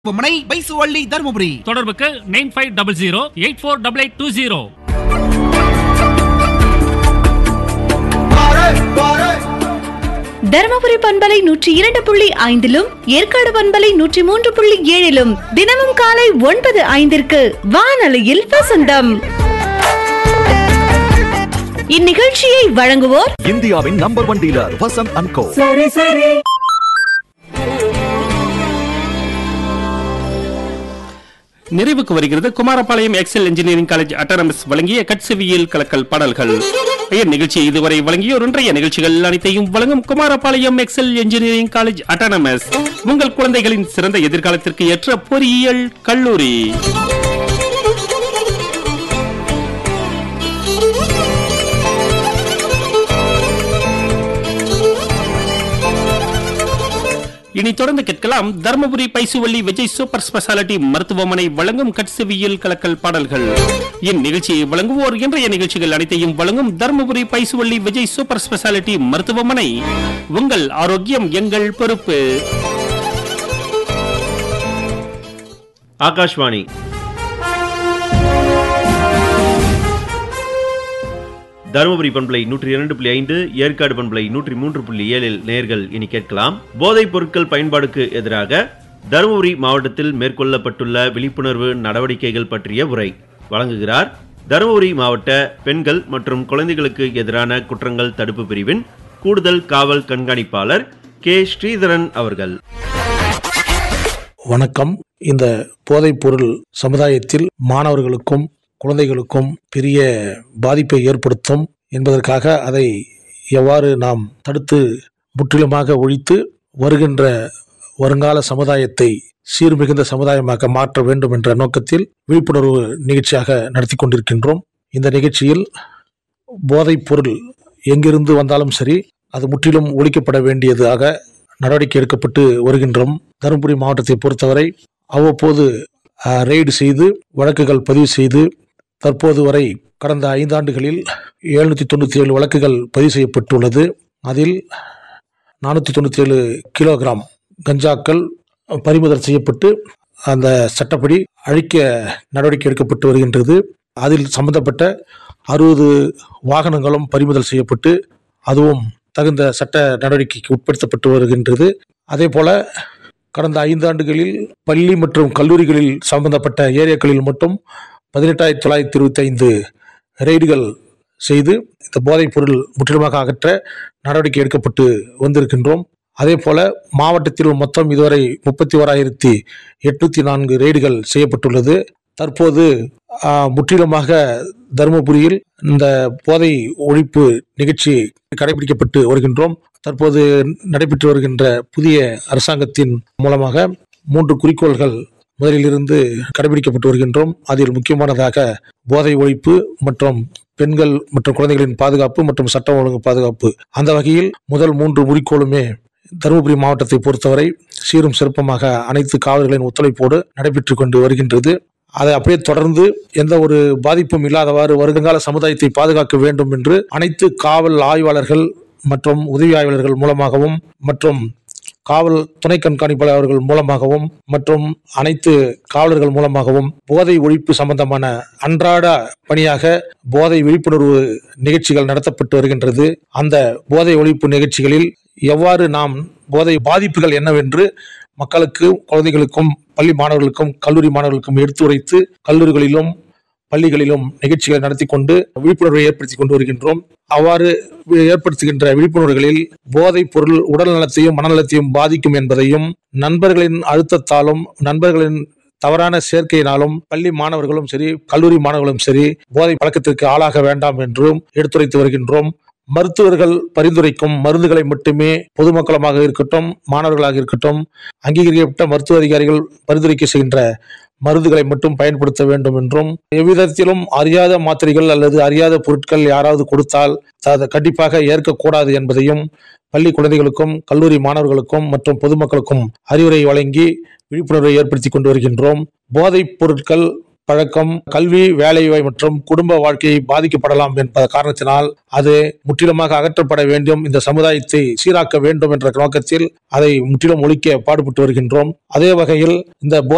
மனை பைசுவள்ளி தருமபுரி தொடர்புக்கு nine five double zero eight four double eight two zero Dharmapuri பண்பலை நூற்றி இரண்டு புள்ளி ஐந்திலும் ஏற்காடு பண்பலை நூற்றி மூன்று புள்ளி ஏழிலும் தினமும் காலை ஒன்பது ஐந்திற்கு வானொலியில் வசந்தம் இந்நிகழ்ச்சியை வழங்குவோர் இந்தியாவின் number one dealer Vasanth and co நிறைவுக்கு வருகிறது Kumarapalayam Excel engineering college autonomous வழங்கிய கட்செவியல் கலக்கல் பாடல்கள் பெயர் நிகழ்ச்சியை இதுவரை வழங்கியோர் இன்றைய நிகழ்ச்சிகள் அனைத்தையும் வழங்கும் Kumarapalayam Excel engineering college autonomous உங்கள் குழந்தைகளின் சிறந்த எதிர்காலத்திற்கு ஏற்ற பொறியியல் கல்லூரி இனி தொடர்ந்து கேட்கலாம் தர்மபுரி பைசுவள்ளி விஜய் சூப்பர் ஸ்பெஷாலிட்டி மருத்துவமனை வழங்கும் கட்செவியல் கலக்கல் பாடல்கள் இந்நிகழ்ச்சியை வழங்குவோர் இன்றைய நிகழ்ச்சிகள் அனைத்தையும் வழங்கும் தர்மபுரி பைசுவள்ளி விஜய் சூப்பர் ஸ்பெஷாலிட்டி மருத்துவமனை உங்கள் ஆரோக்கியம் எங்கள் பொறுப்பு ஆகாஷ்வாணி தருமபுரி பண்பலை நூற்றி இரண்டு புள்ளி ஐந்து ஏற்காடு பண்பலை நூற்றி மூன்று புள்ளி ஏழில் நேர்கள் இனி கேட்கலாம் போதைப் பொருட்கள் பயன்பாடுக்கு எதிராக தருமபுரி மாவட்டத்தில் மேற்கொள்ளப்பட்டுள்ள விழிப்புணர்வு நடவடிக்கைகள் பற்றிய உரை வழங்குகிறார் தருமபுரி மாவட்ட பெண்கள் மற்றும் குழந்தைகளுக்கு எதிரான குற்றங்கள் தடுப்பு பிரிவின் கூடுதல் காவல் கண்காணிப்பாளர் கே ஸ்ரீதரன் அவர்கள் வணக்கம் இந்த போதைப் பொருள் சமுதாயத்தில் மாணவர்களுக்கும் குழந்தைகளுக்கும் பெரிய பாதிப்பை ஏற்படுத்தும் என்பதற்காக அதை எவ்வாறு நாம் தடுத்து முற்றிலுமாக ஒழித்து வருகின்ற வருங்கால சமுதாயத்தை சீர்மிகுந்த சமுதாயமாக மாற்ற வேண்டும் என்ற நோக்கத்தில் விழிப்புணர்வு நிகழ்ச்சியாக நடத்தி கொண்டிருக்கின்றோம் இந்த நிகழ்ச்சியில் போதைப் பொருள் எங்கிருந்து வந்தாலும் சரி அது முற்றிலும் ஒழிக்கப்பட வேண்டியதாக நடவடிக்கை எடுக்கப்பட்டு வருகின்றோம் தருமபுரி மாவட்டத்தை பொறுத்தவரை அவ்வப்போது அஹ், ரெய்டு செய்து வழக்குகள் பதிவு செய்து தற்போது வரை கடந்த ஐந்தாண்டுகளில் எழுநூற்றி தொண்ணூற்றி ஏழு வழக்குகள் பதிவு செய்யப்பட்டுள்ளது அதில் நானூற்றி தொண்ணூற்றி ஏழு கிலோகிராம் கஞ்சாக்கள் பறிமுதல் செய்யப்பட்டு அந்த சட்டப்படி அழிக்க நடவடிக்கை எடுக்கப்பட்டு வருகின்றது அதில் சம்பந்தப்பட்ட அறுபது வாகனங்களும் பறிமுதல் செய்யப்பட்டு அதுவும் தகுந்த சட்ட நடவடிக்கைக்கு உட்படுத்தப்பட்டு வருகின்றது அதே போல கடந்த ஐந்து ஆண்டுகளில் பள்ளி மற்றும் கல்லூரிகளில் சம்பந்தப்பட்ட ஏரியாக்களில் மட்டும் பதினெட்டாயிரத்தி தொள்ளாயிரத்தி இருபத்தி ஐந்து ரெய்டுகள் செய்து இந்த போதைப் பொருள் முற்றிலுமாக அகற்ற நடவடிக்கை எடுக்கப்பட்டு வந்திருக்கின்றோம் அதே போல மாவட்டத்தில் மொத்தம் இதுவரை முப்பத்தி ஓராயிரத்தி எட்நூத்தி நான்கு ரெய்டுகள் செய்யப்பட்டுள்ளது தற்போது ஆ, முற்றிலுமாக தருமபுரியில் இந்த போதை ஒழிப்பு நிகழ்ச்சி கடைபிடிக்கப்பட்டு வருகின்றோம் தற்போது நடைபெற்று வருகின்ற புதிய அரசாங்கத்தின் மூலமாக மூன்று குறிக்கோள்கள் முதலிலிருந்து கடைபிடிக்கப்பட்டு வருகின்றோம் அதில் முக்கியமானதாக போதை ஒழிப்பு மற்றும் பெண்கள் மற்றும் குழந்தைகளின் பாதுகாப்பு மற்றும் சட்டம் ஒழுங்கு பாதுகாப்பு அந்த வகையில் முதல் மூன்று குறிக்கோளுமே தருமபுரி மாவட்டத்தை பொறுத்தவரை சீரும் சிறப்புமாக அனைத்து காவலர்களின் ஒத்துழைப்போடு நடைபெற்று கொண்டு வருகின்றது அதை அப்படியே தொடர்ந்து எந்த ஒரு பாதிப்பும் இல்லாதவாறு வருங்கால சமுதாயத்தை பாதுகாக்க வேண்டும் என்று அனைத்து காவல் ஆய்வாளர்கள் மற்றும் உதவி ஆய்வாளர்கள் மூலமாகவும் மற்றும் காவல் துணை கண்காணிப்பாளர்கள் மூலமாகவும் மற்றும் அனைத்து காவலர்கள் மூலமாகவும் போதை ஒழிப்பு சம்பந்தமான அன்றாட பணியாக போதை விழிப்புணர்வு நிகழ்ச்சிகள் நடத்தப்பட்டு வருகின்றது அந்த போதை ஒழிப்பு நிகழ்ச்சிகளில் எவ்வாறு நாம் போதை பாதிப்புகள் என்னவென்று மக்களுக்கு குழந்தைகளுக்கும் பள்ளி மாணவர்களுக்கும் கல்லூரி மாணவர்களுக்கும் எடுத்துரைத்து கல்லூரிகளிலும் பள்ளிகளிலும் நிகழ்ச்சிகளை நடத்தி கொண்டு விழிப்புணர்வை ஏற்படுத்தி கொண்டு வருகின்றோம் அவ்வாறு வி- ஏற்படுத்துகின்ற விழிப்புணர்வுகளில் போதைப் பொருள் உடல் நலத்தையும் மனநலத்தையும் பாதிக்கும் என்பதையும் நண்பர்களின் அழுத்தத்தாலும் நண்பர்களின் தவறான சேர்க்கையினாலும் பள்ளி மாணவர்களும் சரி கல்லூரி மாணவர்களும் சரி போதை பழக்கத்திற்கு ஆளாக வேண்டாம் என்றும் எடுத்துரைத்து வருகின்றோம் மருத்துவர்கள் பரிந்துரைக்கும் மருந்துகளை மட்டுமே பொதுமக்களமாக இருக்கட்டும் மாணவர்களாக இருக்கட்டும் அங்கீகரிக்கப்பட்ட மருத்துவ அதிகாரிகள் பரிந்துரைக்க செய்கின்ற மருந்துகளை மட்டும் பயன்படுத்த வேண்டும் என்றும் எவ்விதத்திலும் அறியாத மாத்திரைகள் அல்லது அறியாத பொருட்கள் யாராவது கொடுத்தால் அதை கண்டிப்பாக ஏற்கக்கூடாது என்பதையும் பள்ளி குழந்தைகளுக்கும் கல்லூரி மாணவர்களுக்கும் மற்றும் பொதுமக்களுக்கும் அறிவுரை வழங்கி விழிப்புணர்வை ஏற்படுத்தி கொண்டு வருகின்றோம் போதைப் பொருட்கள் பழக்கம் கல்வி வேலைவாய் மற்றும் குடும்ப வாழ்க்கையை பாதிக்கப்படலாம் என்பத காரணத்தினால் அது முற்றிலுமாக அகற்றப்பட வேண்டும் இந்த சமுதாயத்தை சீராக்க வேண்டும் என்ற நோக்கத்தில் அதை முற்றிலும் ஒழிக்க பாடுபட்டு வருகின்றோம் அதே வகையில் இந்த போதை